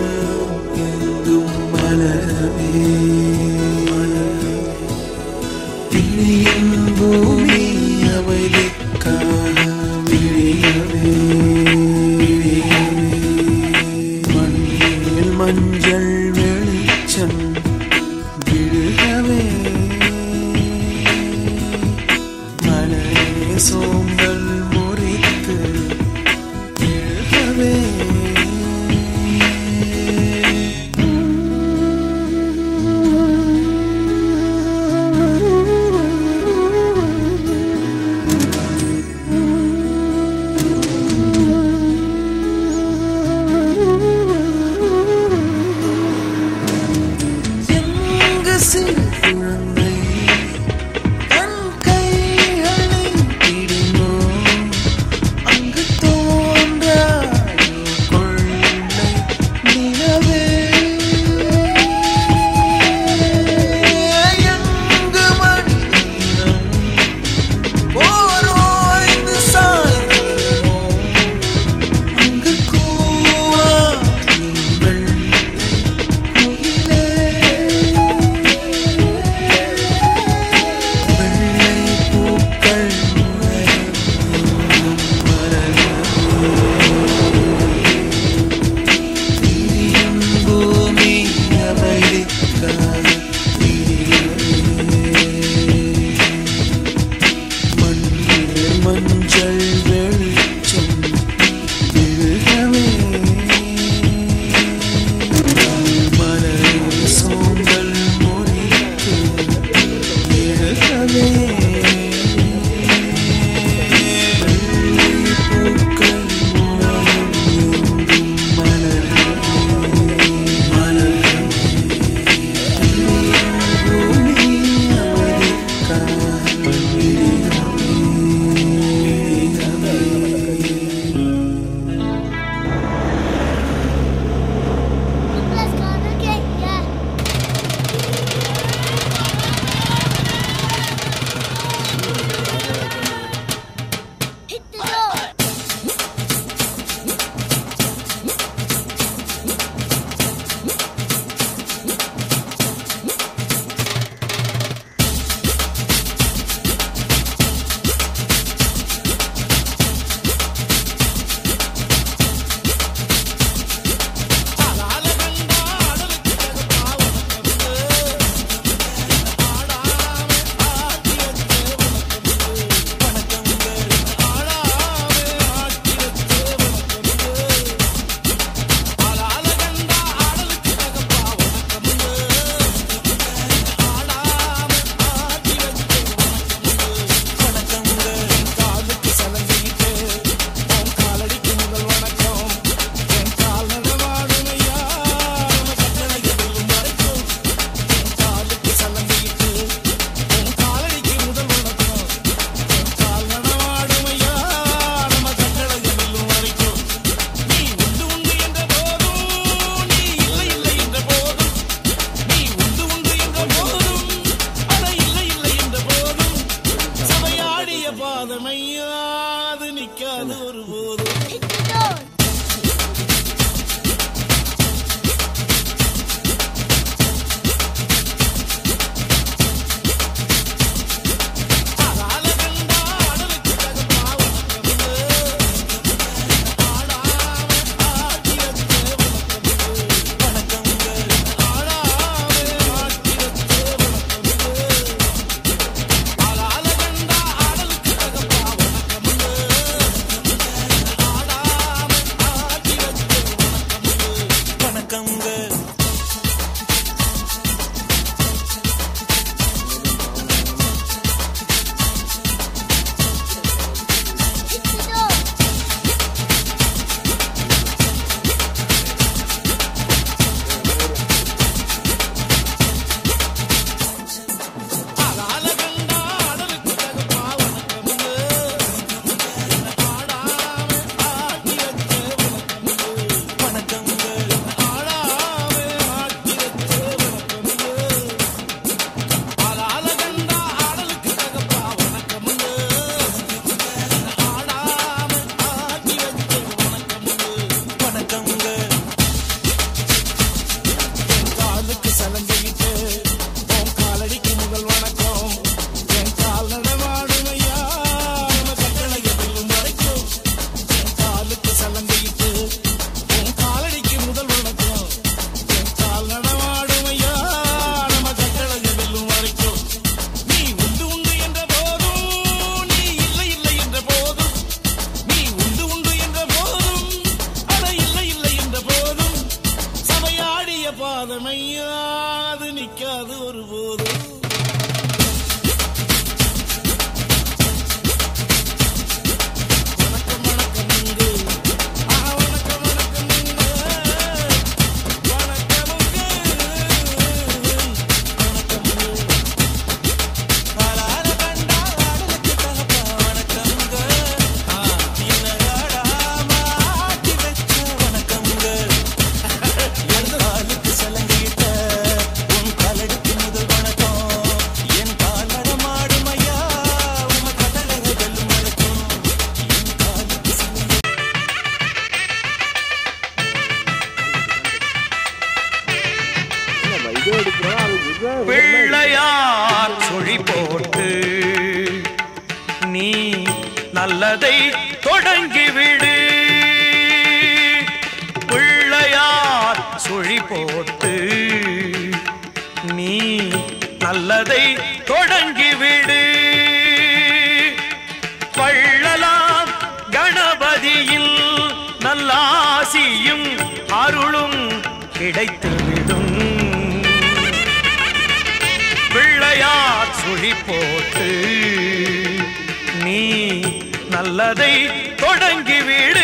எங்கும் மலரவே விழியின் பூமி அமைதிக்காக விழியவே மண்ணில் மஞ்சள் வெளிச்சம் விழுகவே மலரே சோம்பல் முறித்து விழுகவே பாதமையா அது நிக்காது ஒருபோதும் வணக்கம் வணக்கம் இங்கு ஆஹா வணக்கம் வணக்கம் இங்கு வணக்கம் இங்கு வணக்கம் இங்கு ஆளால கண்டா ஆடலுக்கு தகப்பா வணக்கம்ங்க சின்னகாடா மாட்டி வச்ச வணக்கம்ங்க எதிராளுக்கு சலங்கிட்ட உன் காலடிக்கு முதல் வணக்கம் என் காலட மாடுமையா உம கடலக வெல்லும் வணக்கம் என் காலுக்கு சலங்கி பிள்ளையார் சுழி போட்டு நீ நல்லதை தொடங்கிவிடு பிள்ளையார் சுழி போட்டு நீ நல்லதை தொடங்கிவிடு பள்ளலாம் கணபதியில் நல்லாசியும் அருளும் கிடைத்துவிடும் பிள்ளையார் சுழி போட்டு நீ நல்லதை தொடங்கிவிடு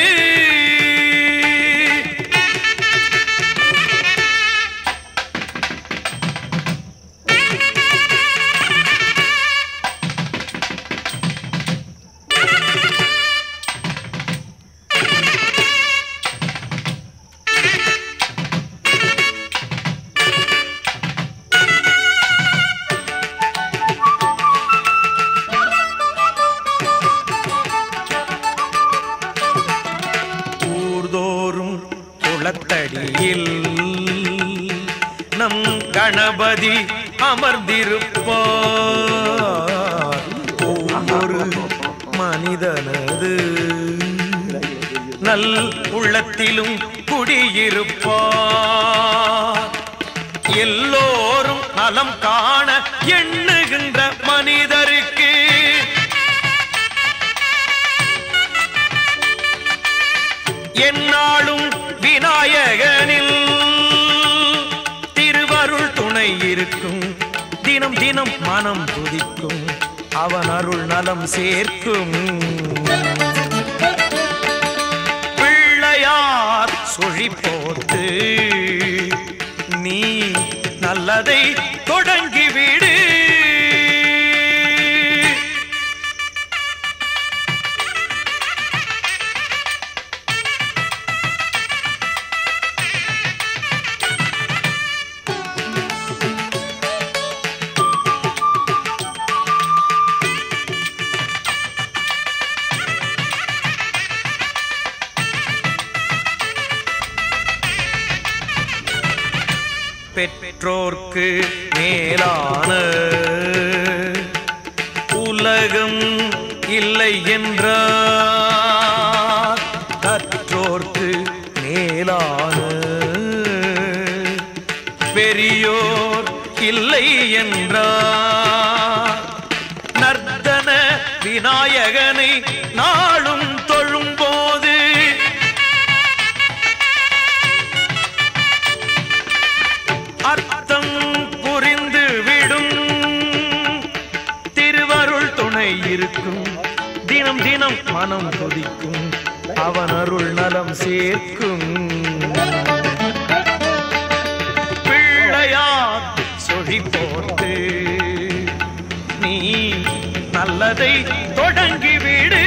ஊர்தோறும் குளத்தடியில் நம் கணபதி அமர்ந்திருப்பார் ஒவ்வொரு மனிதனது நல் உள்ளத்திலும் குடியிருப்பார் எல்லோரும் நலம் காண எண்ணுகின்ற மனிதருக்கு என்னாலும் விநாயகனில் திருவருள் துணை இருக்கும் தினம் தினம் மனம் துதிக்கும் அவன் அருள் நலம் சேர்க்கும் பிள்ளையார் சுழி போட்டு நீ நல்லதை தொடங்கிவிடு பெற்றோர்க்கு மேலான உலகம் இல்லை என்றார் கற்றோர்க்கு மேலான பெரியோர் இல்லை என்றார் நர்த்தன விநாயகனை நாளும் தொழும்போது அர்த்தம் புரிந்து விடும் திருவருள் துணை இருக்கும் தினம் தினம் மனம் கொதிக்கும் அவன் அருள் நலம் சேர்க்கும் பிள்ளையார் சொழி போட்டு நீ நல்லதை தொடங்கிவிடு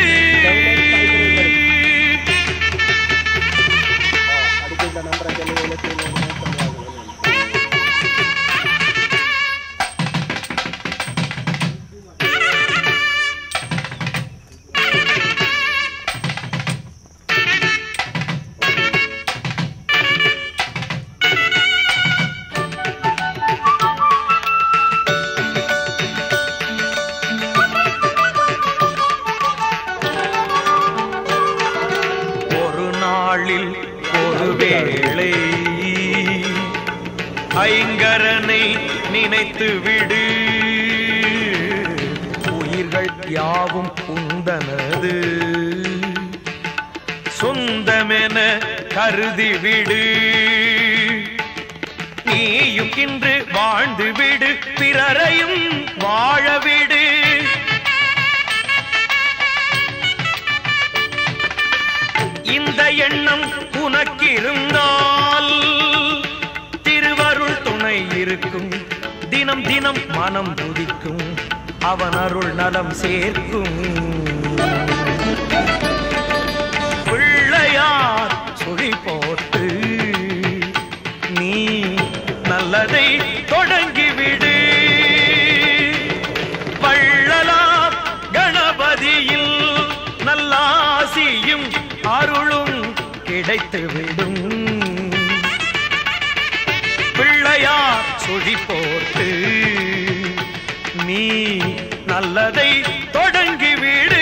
ஒரு நாளில் ஒரு வேளை ஐங்கரனை நினைத்து விடு உயிர்கள் யாவும் உந்தனது சொந்தமென கருதி விடு நீ உனக்கென்று வாழ்ந்து விடு பிறரையும் வாழ விடு இந்த எண்ணம் உனக்கிருந்தால் திருவருள் துணை இருக்கும் தினம் தினம் மனம் துடிக்கும் அவன் அருள் நலம் சேர்க்கும் பிள்ளையார் சுழி போட்டு நீ நல்லதை தொடங்கிவிடு வள்ளலார் கணபதியில் நல்லாசியும் அருளும் கிடைத்துவிடும் பிள்ளையார் சுழி போட்டு நீ நல்லதை தொடங்கிவிடு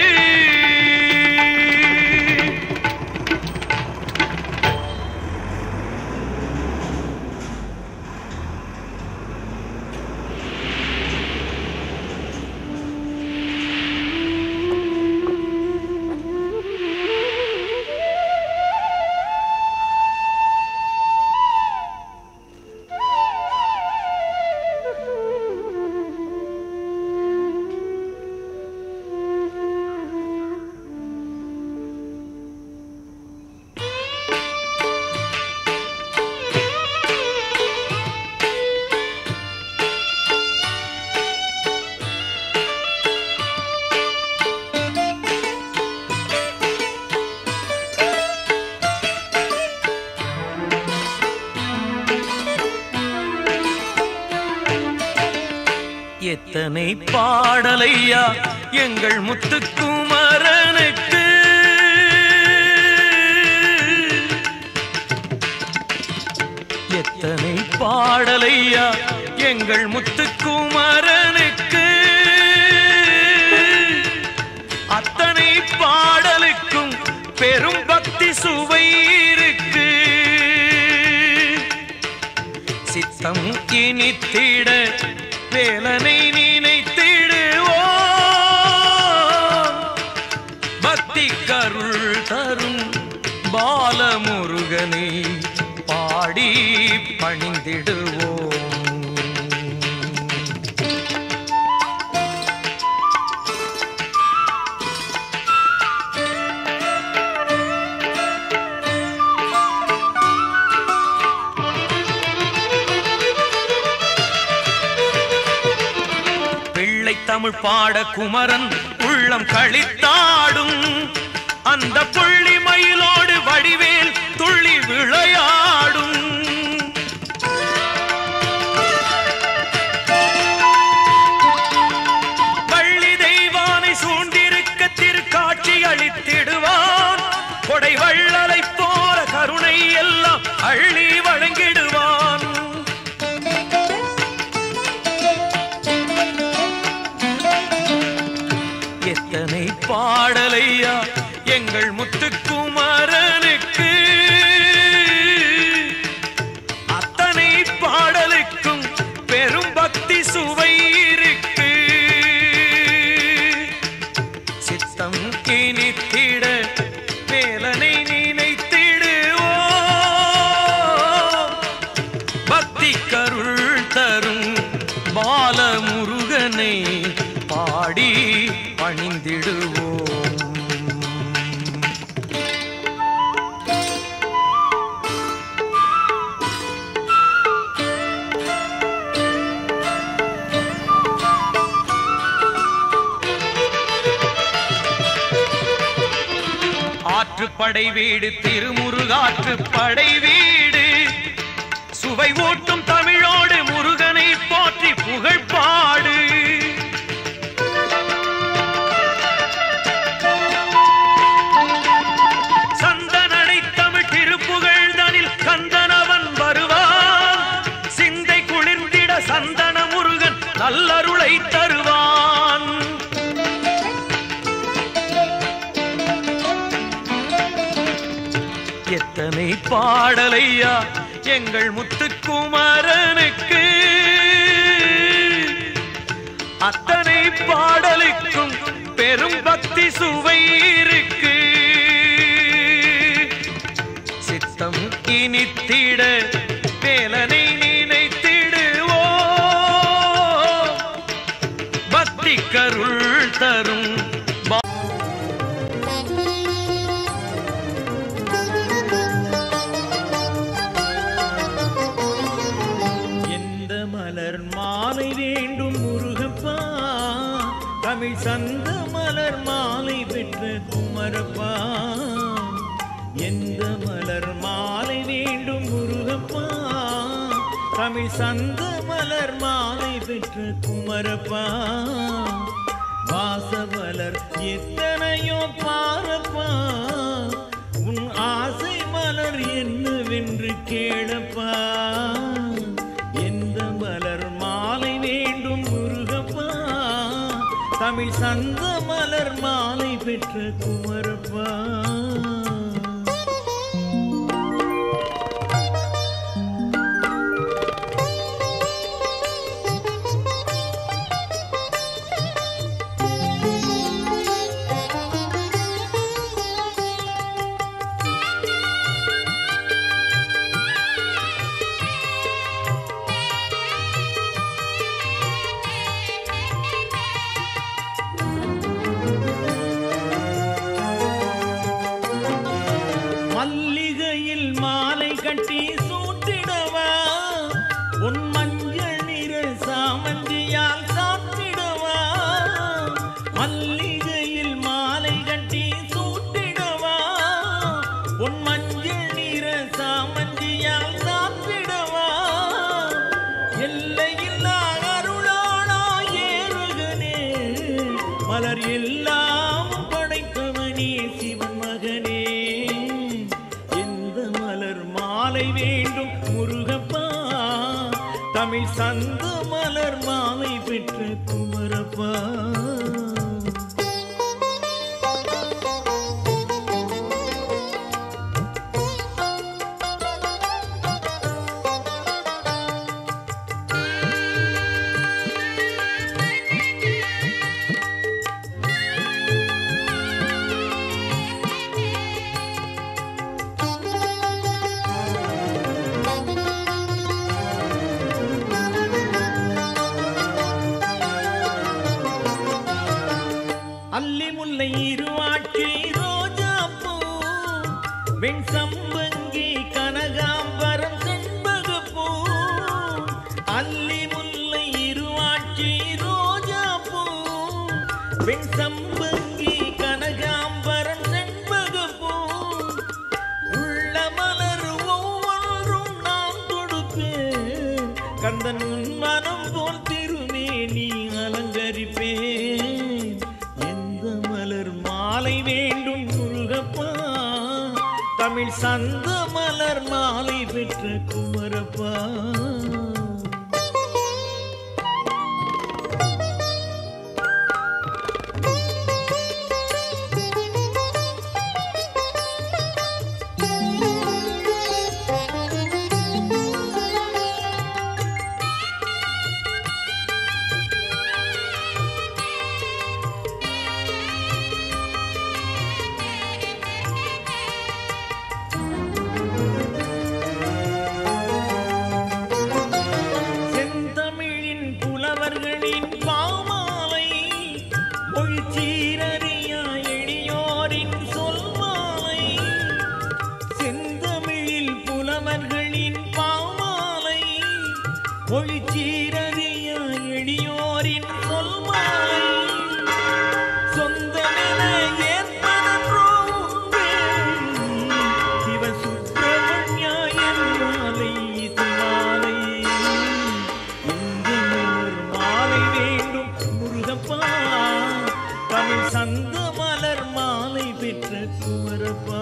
எத்தனை பாடலையா எங்கள் முத்துக்குமரனுக்கு எத்தனை பாடலையா எங்கள் முத்துக்குமரனுக்கு அத்தனை பாடலுக்கும் பெரும் பக்தி சுவை இருக்கு சித்தம் இனித்திட வேலனை நினைத்திடுவோம் பக்தி கருள் தரும் பாலமுருகனை பாடி பணிந்திடுவோம் பிள்ளை தமிழ் பாட குமரன் உள்ளம் கழித்தாடும் அந்த புள்ளி மயிலோடு வடிவேல் துள்ளி விளையாடும் வள்ளி தெய்வானை சூழ்ந்திருக்க திருக்காட்சி அளித்திடுவான் கொடை வள்ளலை போல கருணை எல்லாம் அள்ளி வழங்கிடுவான் எத்தனை பாடலையா எங்கள் முத்துக்குமரனுக்கு அத்தனை பாடலுக்கும் பெரும் பக்தி சுவை இருக்கு சித்தம் இனித்திட வேலனை நினைத்திடுவோம் பக்தி கருள் தரும் பாலமுருகனை பாடி பணிந்திடுவோம் ஆற்றுப்படை வீடு திருமுருகாற்று படை வீடு சுவை ஊட்டும் தமிழோடு முருகனை போற்றி புகழ் பாடு சந்தனடை தமிழ் திருப்புகழ் தனில் கந்தனவன் வருவான் சிந்தை குளிர்ந்திட சந்தன முருகன் நல்லருளை தருவான் எத்தனை பாடலையா எங்கள் முத்துக்குமரனுக்கு அத்தனை பாடலுக்கும் பெரும் பக்தி சுவை இருக்கு சித்தம் இனித்திட வேலனை நினைத்திடுவோம் தமிழ் சந்த மலர் மாலை பெற்ற குமரப்பா எந்த மலர் மாலை வேண்டும் முருகப்பா தமிழ் சந்த மலர் மாலை பெற்ற குமரப்பா வாசமலர் எத்தனையோ பாரப்பா உன் ஆசை மலர் என்னவென்று கேளப்பா எந்த மலர் மாலை வேண்டும் முருகப்பா தமிழ் சந்த மலர் மாலை பெற்ற குமரப்பா மல்லிகையில் மாலை கட்டி சூட்டிடவா உன் மஞ்சள் நிற சாமந்தியால் சாத்திடவா மல்லிகையில் மாலை கட்டி சூட்டிடவா உன் மஞ்சள் நிற சாமந்தியால் சாத்திடவா எல்லையில்லா அருளானா ஏறுகனே மலர் எல்லாம் படைத்தவனே சிவன் மகனே எந்த மலர் மாலை வேண்டும் முருகப்பா தமிழ் சந்த மலர் மாலை பெற்ற குமரப்பா அல்லி முல்லை இருவாட்சி ரோஜா பூ வெண் சம்பங்கி கனகாம்பரம் செண்பகப்பூ அல்லி முல்லை இருவாட்சி ரோஜா பூ வெண் சம்பங்கி கனகாம்பரம் செண்பகப்பூ உள்ள மலர் ஒவ்வொன்றும் நான் கொடுப்பேன் கந்தன் உன் மனம் போல் திருமேனி அலங்கரிப்பேன் எந்த மலர் மாலை வேண்டும் முருகப்பா தமிழ் சந்த மலர் மாலை பெற்ற குமரப்பா செந்தமிழின் புலவர்களின் பாமாலை மொழிச்சீரறியா எளியோரின் சொல்மாலை செந்தமிழில் புலவர்களின் பாமாலை மொழிச்சீரறியா எளியோரின் சொல்மாலை சொந்தமென ஏற்பதன்றோ உண்டே. சிவசுப்பிரமணியா என் மாலை இது மாலை. இந்த மலர் மாலை வேண்டும் முருகப்பா தமிழ் சந்த மலர் மாலை பெற்ற குமரப்பா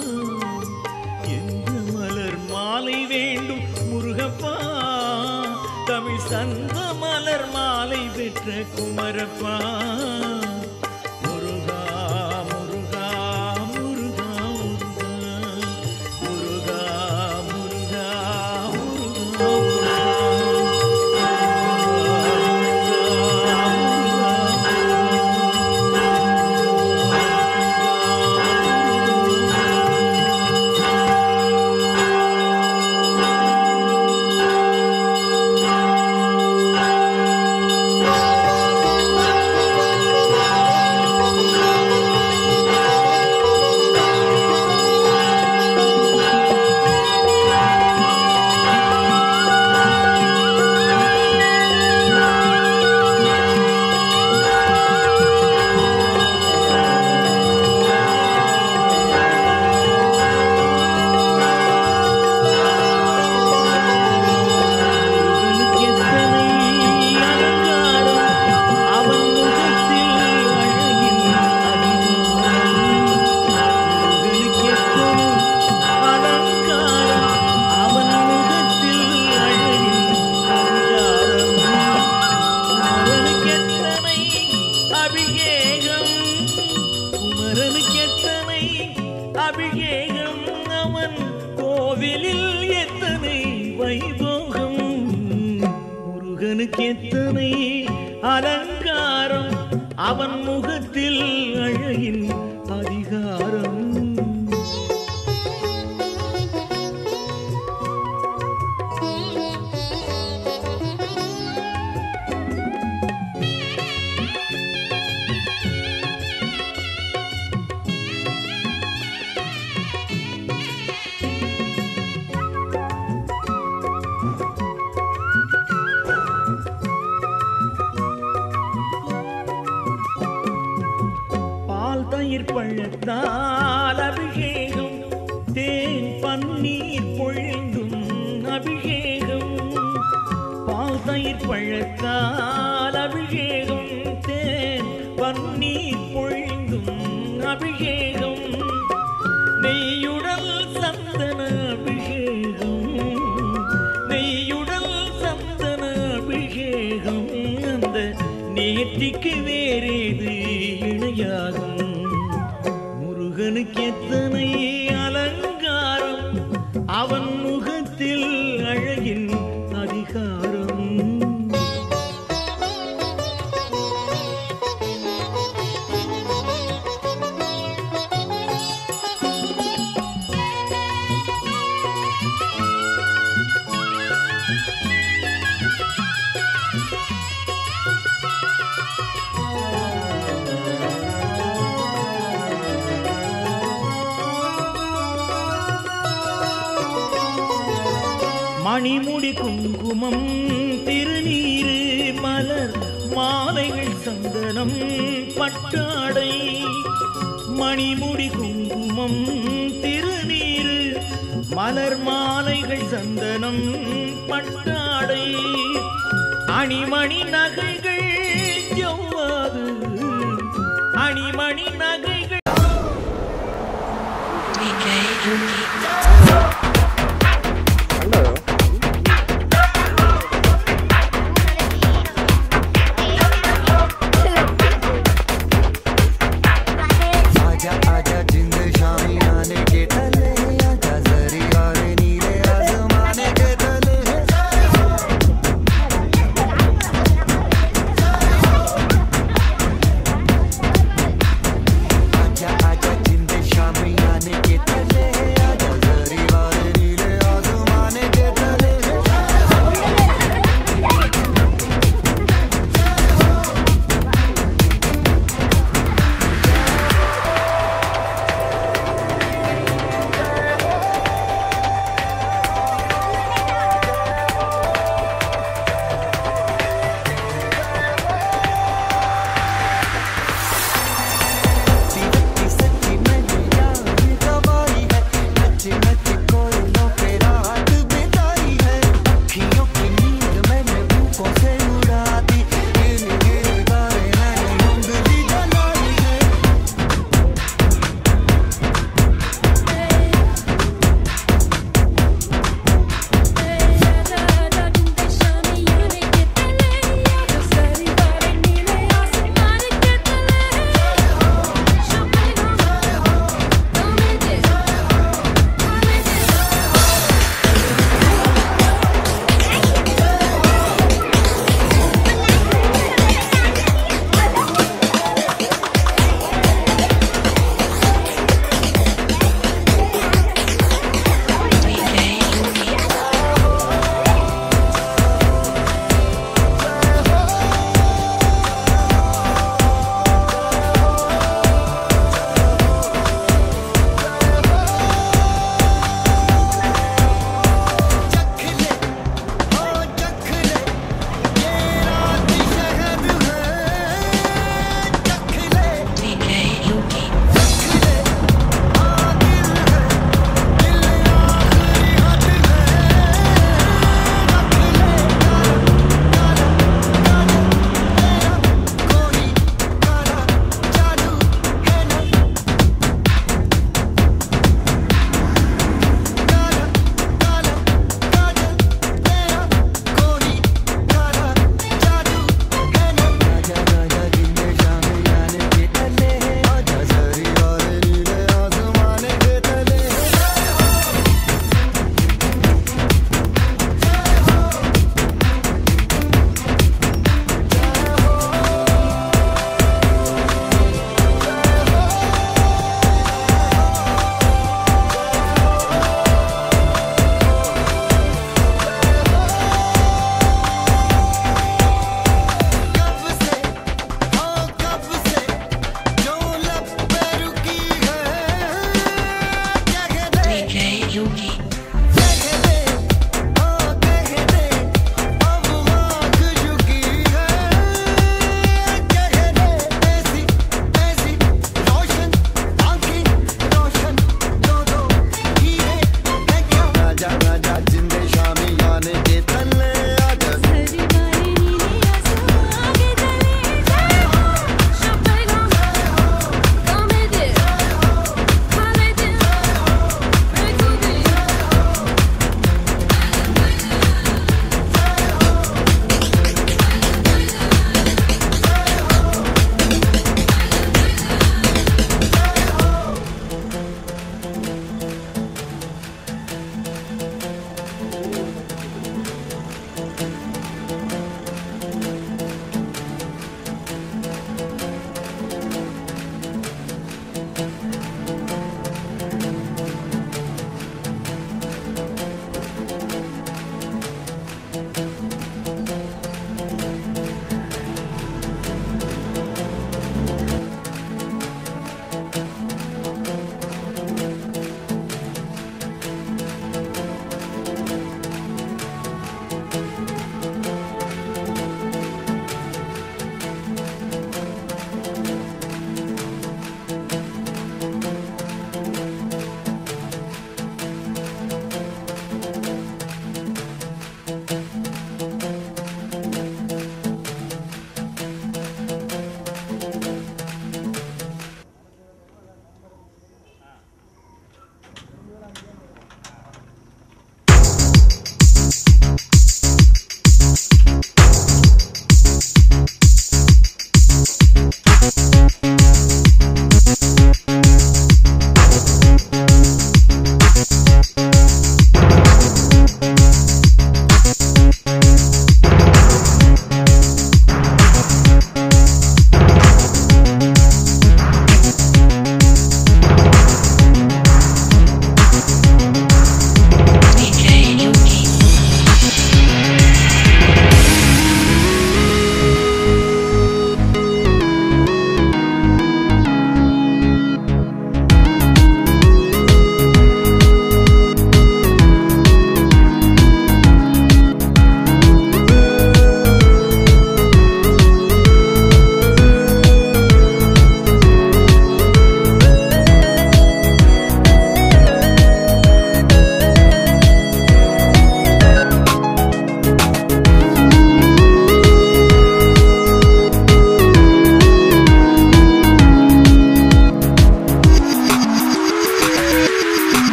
எந்த மலர் மாலை வேண்டும் முருகப்பா தமிழ் சந்த மலர் மாலை பெற்ற குமரப்பா முருகா முருகா முருகா முருகா முருகா முருகா முருகா Thank முருகனுக்கு எத்தனை அலங்காரம் அவன் முகத்தில் அழகின் அதிகாரம் பால் தயிர் பழத்தால் அபிஷேகம் தேன் பன்னீர் பொழிந்தும் அபிஷேகம் பால் தயிர் பழத்தால் அபிஷேகம் தேன் பன்னீர் பொழிந்தும் அபிஷேகம் நெய்யுடல் சந்தன அபிஷேகம் நெய்யுடல் சந்தன அபிஷேகம் அந்த நேர்த்திக்கு வேறேது இணையாகும் முருகனுக்கு எத்தனை அலங்காரம் அவன் முகத்தில் அழகின் அதிகாரம் மணிமுடி குங்குமம் திருநீரு மலர் மாலைகள் சந்தனம் பட்டாடை மணிமுடி குங்குமம் திருநீரு மலர் மாலைகள் சந்தனம் பட்டாடை அணிமணி நகைகள் ஜவ்வாது அணிமணி நகைகள் आजा आजा जिंद शामी आने के तले आजा जरी और नीले आसमाने के तले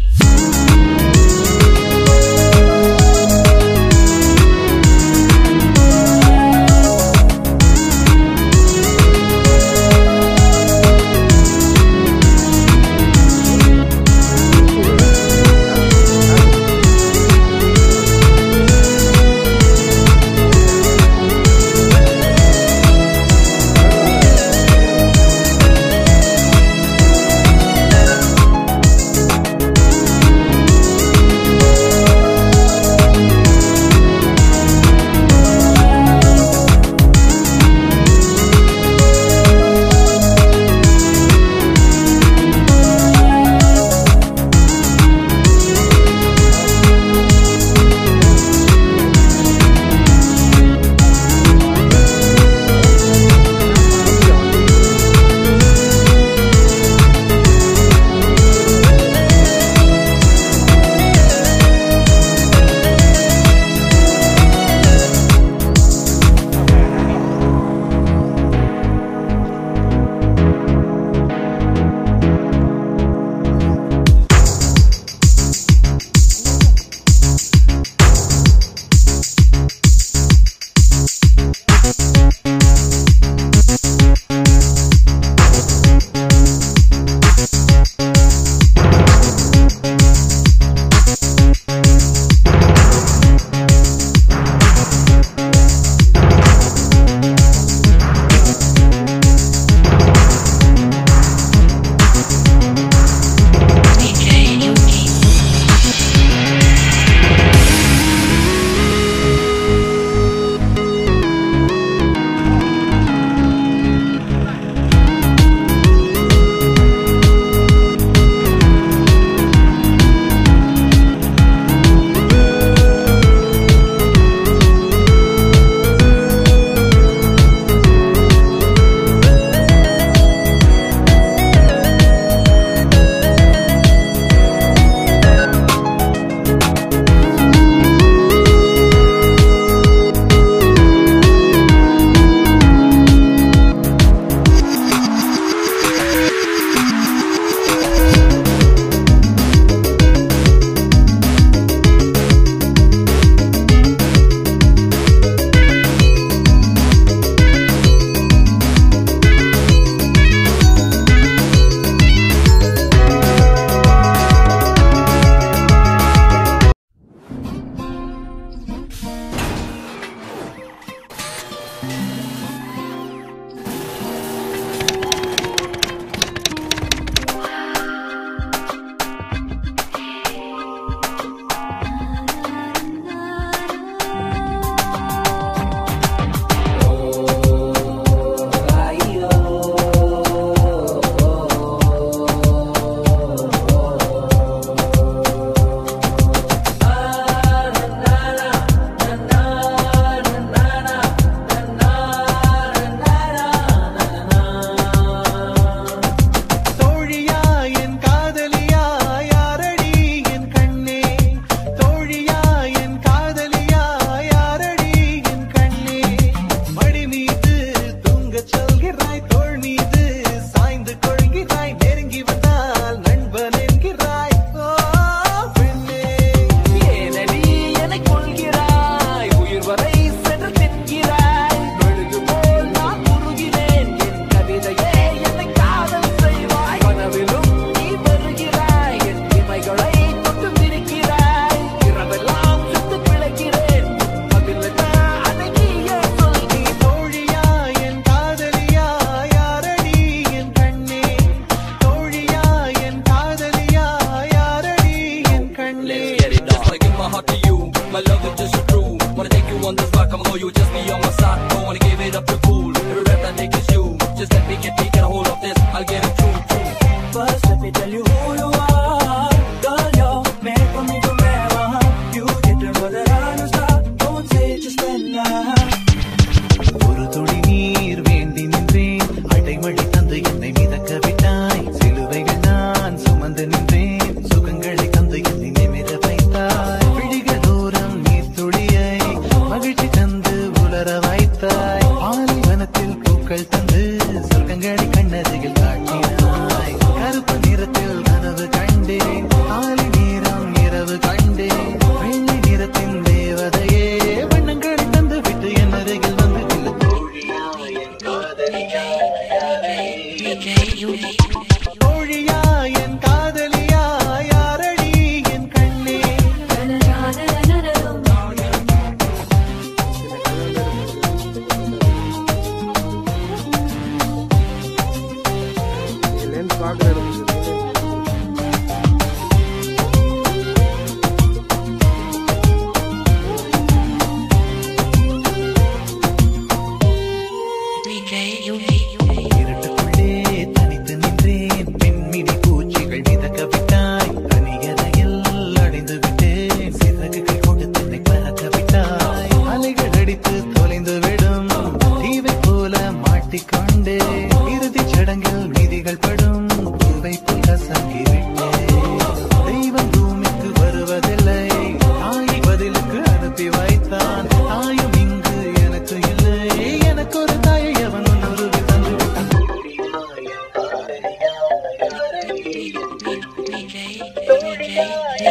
சுமந்து நின்றேன் சுகங்களை தந்து என்னை நிமிர வைத்தாய் விழிகள் தூரம் நீர் துளி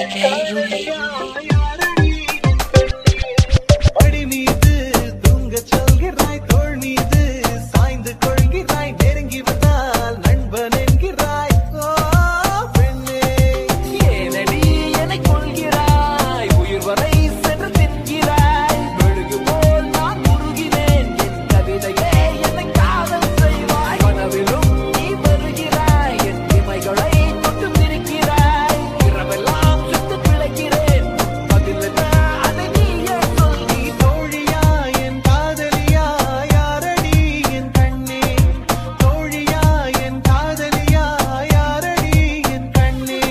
படி மீது தூங்க சொல்கிறாய் தோள் மீது சாய்ந்து கொள்கிறாய் நெருங்கி வந்தால் நண்பன் என்கிறாய் ஓ பெண்ணே ஏனடி என்னை கொள்கிறாய் உயிர் வரை சென்று தின்கிறாய் மெழுகு போல் நான் உருகினேன் என் கவிதையே என்னை காதல் செய்வாய் கனவிலும் நீ வருகிறாய் என் இமைகளை தொட்டு பிரிக்கிறாய் இரவெல்லாம் சுட்டு பிழைக்கிறேன் பதில் என்ன அதை நீயே சொல் நீ தோழியா என் காதலியா யாரடி என் கண்ணே தோழியா என் காதலியா யாரடி என் கண்ணே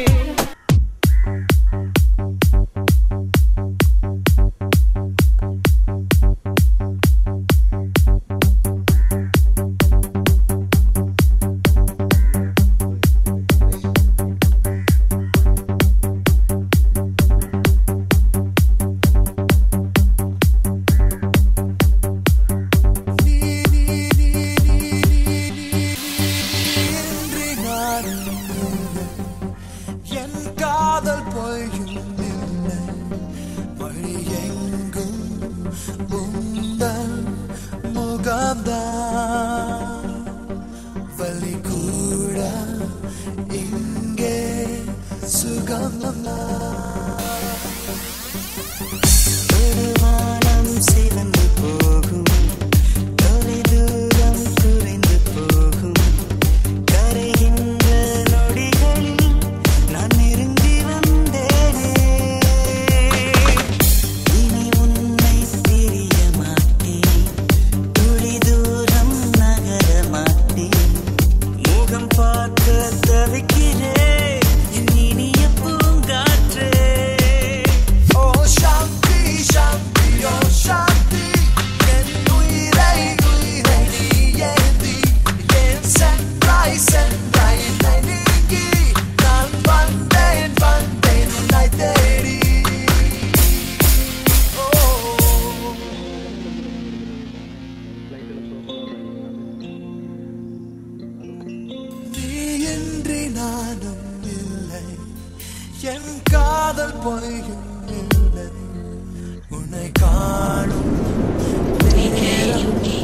இன்றி நானும் இல்லை. என் காதல் பொய்யும் இல்லை வழி எங்கும் உந்தன் முகம்தான் வலி கூட இங்கே சுகம்தான் வானம் சிவந்து போகும் தொலை தூரம் குறைந்து போகும் கரைகின்ற நொடிகளில் நான் நெருங்கி வந்தேனே இனி உன்னை பிரிய மாட்டேன் துளி தூரம் நகர மாட்டேன் முகம் பார்க்க தவிக்கிறேன் என் இனிய பூங்காற்றே ஓ சாந்தி சாந்தி ஓ சாந்தி என் உயிரை உயிரை நீ ஏந்தி என் சென்றாய் சென்றாய் என்னை நீங்கி நான் வந்தேன் வந்தேன் உன்னை தேடி ஓ நீயின்றி நானும் இல்லை என் காதல் பொய்யும் இல்லை உன்னை காணும் நேரம்